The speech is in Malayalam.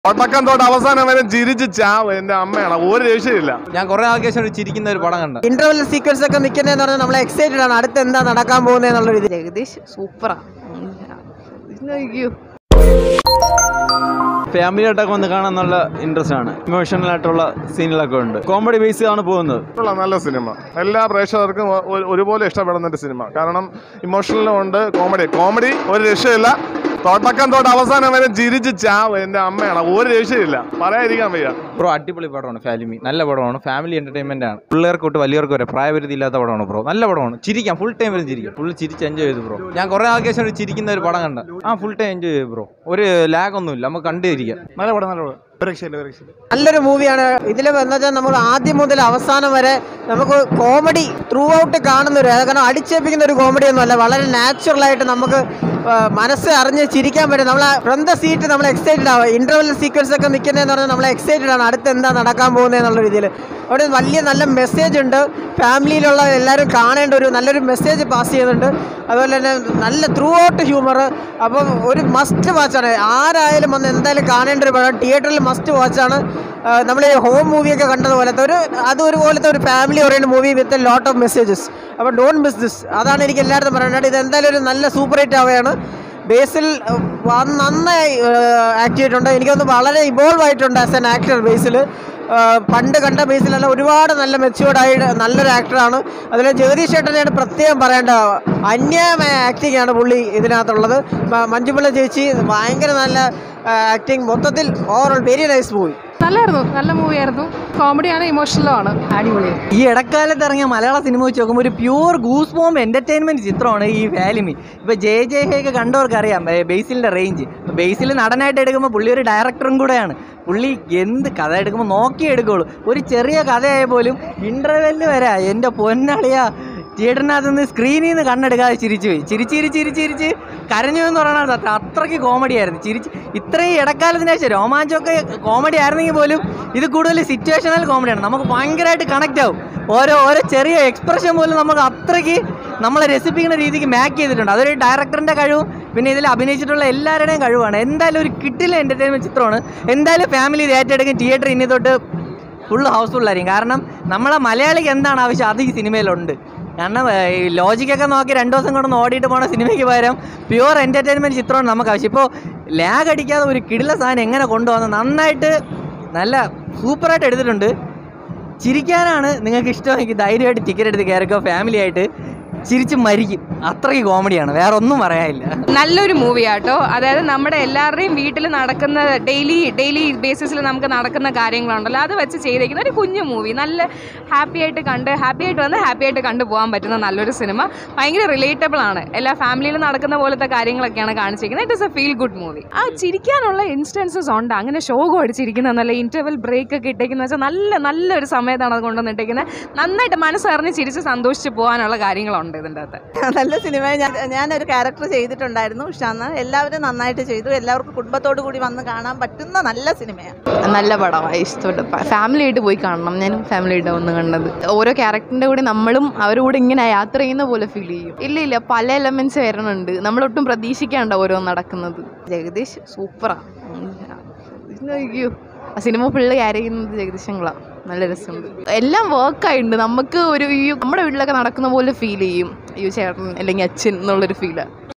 തുടക്കം തൊട്ട് അവസാനം വരെ ചിരിച്ച് ചാവ് എന്റെ അമ്മയാണ് ഒരു രക്ഷയില്ല ഞാൻ കുറെ നാൾക്ക് ശേഷം ഒരു ചിരിക്കുന്ന ഒരു പടം കണ്ട ഇന്റർവെൽ സീക്വൻസ് ഒക്കെ നിൽക്കുന്നതെന്ന് പറഞ്ഞാൽ നമ്മളെ എക്സൈറ്റഡ് ആണ് അടുത്ത് എന്താ നടക്കാൻ പോകുന്നത് എന്നുള്ള രീതി ജഗദീഷ് സൂപ്പറാ ഫാമിലി ആയിട്ടൊക്കെ വന്ന് കാണാൻ നല്ല ഇൻട്രസ്റ്റ് ആണ് ഇമോഷണൽ ആയിട്ടുള്ള സീനുകളൊക്കെ ഉണ്ട് കോമഡി ബേസ് ആണ് പോകുന്നത് ഉള്ള നല്ല സിനിമ എല്ലാ പ്രേക്ഷകർക്കും ഒ- ഒ- ഒരുപോലെ ഇഷ്ടപ്പെടുന്ന ഒരു സിനിമ കാരണം ഇമോഷണലും ഉണ്ട് കോമഡി കോമഡി ഒരു രക്ഷയില്ല തുടക്കം തൊട്ട് അവസാനം വരെ ചിരിച്ച് ചാവ് എന്റെ അമ്മയാണ് ഒരു രക്ഷയില്ല പറയാതിരിക്കാൻ വയ്യ ബ്രോ അടിപൊളി പടമാണ് ഫാമിലി നല്ല പടമാണ് ഫാമിലി എന്റർടൈൻമെന്റ് ആണ് പിള്ളേർക്ക് തൊട്ട് വലിയവർക്ക് വരെ പ്രായപരിധി ഇല്ലാത്ത പടമാണ് ബ്രോ നല്ല പടമാണ് ചിരിക്കാം ഫുൾ ടൈം വരും ചിരിക്കാം ഫുൾ ചിരിച്ച് എൻജോയ് ചെയ്തു ബ്രോ ഞാൻ കുറെ നാൾക്ക് ശേഷം ഒരു ചിരിക്കുന്ന ഒരു പടം കണ്ട ആ ഫുൾ ടൈം എൻജോയ് ചെയ്തു ബ്രോ ഒരു ലാഗ് ഒന്നുമില്ല നമുക്ക് കണ്ടിരിക്കാം നല്ല പടം നല്ല പടം നല്ലൊരു മൂവിയാണ് ഇതിൽ എന്ന് വെച്ചാൽ നമ്മൾ ആദ്യം മുതൽ അവസാനം വരെ നമുക്ക് കോമഡി ത്രൂ ഔട്ട് കാണുന്ന ഒരു അത് കാരണം അടിച്ചേപ്പിക്കുന്ന ഒരു കോമഡി ഒന്നുമല്ല വളരെ നാച്ചുറൽ ആയിട്ട് നമുക്ക് ആ, മനസ്സ് അറിഞ്ഞ് ചിരിക്കാൻ പറ്റും നമ്മൾ ഫ്രം ദ സീറ്റ് നമ്മൾ എക്സൈറ്റഡ് ആവുക ഇന്റർവെൽ സീക്വൻസ് ഒക്കെ നിൽക്കുന്നതെന്ന് പറഞ്ഞാൽ നമ്മൾ എക്സൈറ്റഡ് ആണ് അടുത്ത് എന്താ നടക്കാൻ പോകുന്നത് എന്നുള്ള രീതിയിൽ അവിടെ വലിയ നല്ല മെസ്സേജ് ഉണ്ട് ഫാമിലിയിലുള്ള എല്ലാവരും കാണേണ്ട ഒരു നല്ലൊരു മെസ്സേജ് പാസ് ചെയ്യുന്നുണ്ട് അതുപോലെ തന്നെ നല്ല ത്രൂ ഔട്ട് ഹ്യൂമർ അപ്പം ഒരു മസ്റ്റ് വാച്ചാണ് ആരായാലും വന്ന് എന്തായാലും കാണേണ്ട ഒരു പടം തിയേറ്ററിൽ മസ്റ്റ് വാച്ചാണ് നമ്മൾ ഈ ഹോം മൂവിയൊക്കെ കണ്ടതുപോലത്തെ ഒരു അത് ഒരുപോലത്തെ ഒരു family orient movie with lot of messages അപ്പോൾ ഡോണ്ട് മിസ് ദിസ് അതാണ് എനിക്ക് എല്ലായിടത്തും പറയുന്നത് ഇത് എന്തായാലും ഒരു നല്ല സൂപ്പർ ഹിറ്റ് ആവുകയാണ് ബേസിൽ അഹ്, വ- നന്നായി ആക്ട് ചെയ്തിട്ടുണ്ട് എനിക്കൊന്ന് വളരെ ഇവോൾവ് ആയിട്ടുണ്ട് ആസ് എൻ ആക്ടർ ബേസിൽ പണ്ട് കണ്ട ബേസിലല്ല ഒരുപാട് നല്ല മെച്യൂർഡായി നല്ലൊരു ആക്ടറാണ് അതിൽ ജഗദീഷ് ചേട്ടനെയാണ് പ്രത്യേകം പറയേണ്ട അന്യായമായ ആക്ടിംഗ് ആണ് പുള്ളി ഇതിനകത്തുള്ളത് മ- മഞ്ജുപിള്ള ചേച്ചി ഭയങ്കര നല്ല ആക്ടിങ് മൊത്തത്തിൽ ഓവറോൾ വെരി നൈസ് മൂവി നല്ലായിരുന്നു നല്ല മൂവിയായിരുന്നു കോമഡിയാണ് ഇമോഷണലും ആണ് അടിപൊളി ഈ ഇടക്കാലത്ത് ഇറങ്ങിയ മലയാള സിനിമ വെച്ച് നോക്കുമ്പോൾ ഒരു പ്യൂർ ഗൂസ് ബോംബ് എൻ്റർടൈൻമെൻറ്റ് ചിത്രമാണ് ഈ വാലിമി ഇപ്പോൾ ജെ ജെ ഹെയൊക്കെ കണ്ടവർക്ക് അറിയാം ബേസിലിൻ്റെ റേഞ്ച് ബേസിൽ നടനായിട്ട് എടുക്കുമ്പോൾ പുള്ളി ഒരു ഡയറക്ടറും കൂടെയാണ് പുള്ളി എന്ത് കഥ എടുക്കുമ്പോൾ നോക്കി എടുക്കുള്ളൂ ഒരു ചെറിയ കഥയായ പോലും ഇൻ്റർവെല്ലിൽ വരെ എൻ്റെ പൊന്നളിയാ തിയേറ്ററിനകത്ത് നിന്ന് സ്ക്രീനിൽ നിന്ന് കണ്ണെടുക്കാതെ ചിരിച്ചു പോയി ചിരിച്ച് ചിരിച്ച് ചിരിച്ച് ചിരിച്ച് കരഞ്ഞു എന്ന് പറയുന്നത് സത്യം അത്രയ്ക്ക് കോമഡി ആയിരുന്നു ചിരിച്ച് ഇത്രയും ഇടക്കാലത്തിന് ശേഷം രോമാഞ്ചമൊക്കെ കോമഡി ആയിരുന്നെങ്കിൽ പോലും ഇത് കൂടുതൽ സിറ്റുവേഷണൽ കോമഡിയാണ് നമുക്ക് ഭയങ്കരമായിട്ട് കണക്റ്റ് ആവും ഓരോ ഓരോ ചെറിയ എക്സ്പ്രഷൻ പോലും നമുക്ക് അത്രയ്ക്ക് നമ്മളെ രസിപ്പിക്കുന്ന രീതിക്ക് മാക്ക് ചെയ്തിട്ടുണ്ട് അതൊരു ഡയറക്ടറിൻ്റെ കഴിവും പിന്നെ ഇതിൽ അഭിനയിച്ചിട്ടുള്ള എല്ലാവരുടെയും കഴിവാണ് എന്തായാലും ഒരു കിട്ടില്ല എൻ്റർടൈൻമെൻറ്റ് ചിത്രമാണ് എന്തായാലും ഫാമിലി ഇത് ഏറ്റെടുക്കും തിയേറ്റർ ഇനി തൊട്ട് ഫുള്ള് ഹൗസ്ഫുള്ളായിരിക്കും കാരണം നമ്മളെ മലയാളിക്ക് എന്താണ് ആവശ്യം അത് ഈ സിനിമയിലുണ്ട് കാരണം ഏഹ്, ഈ ലോജിക്കൊക്കെ നോക്കി രണ്ട് ദിവസം കൊണ്ടൊന്ന് ഓടിയിട്ട് പോണ സിനിമയ്ക്ക് പകരം പ്യുവർ എൻ്റർടൈൻമെൻറ്റ് ചിത്രമാണ് നമുക്ക് ആവശ്യം ഇപ്പോൾ ലാഗ് അടിക്കാതെ ഒരു കിടില സാധനം എങ്ങനെ കൊണ്ടുവന്ന് നന്നായിട്ട് നല്ല സൂപ്പറായിട്ട് എടുത്തിട്ടുണ്ട് ചിരിക്കാനാണ് നിങ്ങൾക്ക് ഇഷ്ടമെങ്കിൽ ധൈര്യമായിട്ട് ടിക്കറ്റ് എടുത്ത് കയറിക്കോ ഫാമിലി ആയിട്ട് ചിരിച്ച് മരിക്കും അത്രയ്ക്ക് കോമഡിയാണ് വേറെ ഒന്നും പറയാനില്ല നല്ലൊരു മൂവിയാട്ടോ അതായത് നമ്മുടെ എല്ലാവരുടെയും വീട്ടിൽ നടക്കുന്ന ഡെയിലി ഡെയിലി ബേസിസിൽ നമുക്ക് നടക്കുന്ന കാര്യങ്ങളുണ്ടല്ലോ അത് വെച്ച് ചെയ്തേക്കുന്ന ഒരു കുഞ്ഞു മൂവി നല്ല ഹാപ്പി ആയിട്ട് കണ്ട് ഹാപ്പി ആയിട്ട് വന്ന് ഹാപ്പി ആയിട്ട് കണ്ടു പോകാൻ പറ്റുന്ന നല്ലൊരു സിനിമ ഭയങ്കര റിലേറ്റബിൾ ആണ് എല്ലാ ഫാമിലിയിലും നടക്കുന്ന പോലത്തെ കാര്യങ്ങളൊക്കെയാണ് കാണിച്ചിരിക്കുന്നത് it is a feel good movie ആ ചിരിക്കാനുള്ള ഇൻസ്റ്റൻസസ് ഉണ്ട് അങ്ങനെ ഷോകം അടിച്ചിരിക്കുന്ന നല്ല ഇന്റർവെൽ ബ്രേക്ക് ഒക്കെ ഇട്ടേക്കുന്ന വെച്ചാൽ നല്ല നല്ലൊരു സമയത്താണ് അത് കൊണ്ടുവന്നിട്ടേക്കുന്നത് നന്നായിട്ട് മനസ്സറിഞ്ഞ് ചിരിച്ച് സന്തോഷിച്ച് പോകാനുള്ള കാര്യങ്ങളുണ്ട് ഇതിൻ്റെ അകത്ത് നല്ല സിനിമ ഞാൻ ഞാനൊരു ക്യാരക്ടർ ചെയ്തിട്ടുണ്ടായിരുന്നു പക്ഷെ അന്ന് എല്ലാവരും നന്നായിട്ട് ചെയ്തു എല്ലാവർക്കും കുടുംബത്തോടു കൂടി വന്ന് കാണാൻ പറ്റുന്ന നല്ല സിനിമയാണ് നല്ല പടമാണ് ഇഷ്ടപ്പെട്ടു ഫാമിലി ആയിട്ട് പോയി കാണണം ഞാനും ഫാമിലി ആയിട്ട് വന്ന് കണ്ടത് ഓരോ ക്യാരക്ടറിൻ്റെ കൂടെ നമ്മളും അവരുടെ കൂടെ ഇങ്ങനെ യാത്ര ചെയ്യുന്ന പോലെ ഫീൽ ചെയ്യും ഇല്ല ഇല്ല പല എലമെന്റ്സ് വരുന്നുണ്ട് നമ്മളൊട്ടും പ്രതീക്ഷിക്കാണ്ട ഓരോ നടക്കുന്നത് ജഗദീഷ് സൂപ്പറാ അയ്യോ ആ സിനിമ ഫുള്ള് ക്യാരി ചെയ്യുന്നത് ജഗദീശങ്ങളാ നല്ല രസമുണ്ട് എല്ലാം വർക്കായിട്ടുണ്ട് നമുക്ക് ഒരു ഈ നമ്മുടെ വീട്ടിലൊക്കെ നടക്കുന്ന പോലെ ഫീൽ ചെയ്യും ഈ ചേട്ടൻ അല്ലെങ്കിൽ അച്ഛൻ എന്നുള്ളൊരു ഫീലാണ്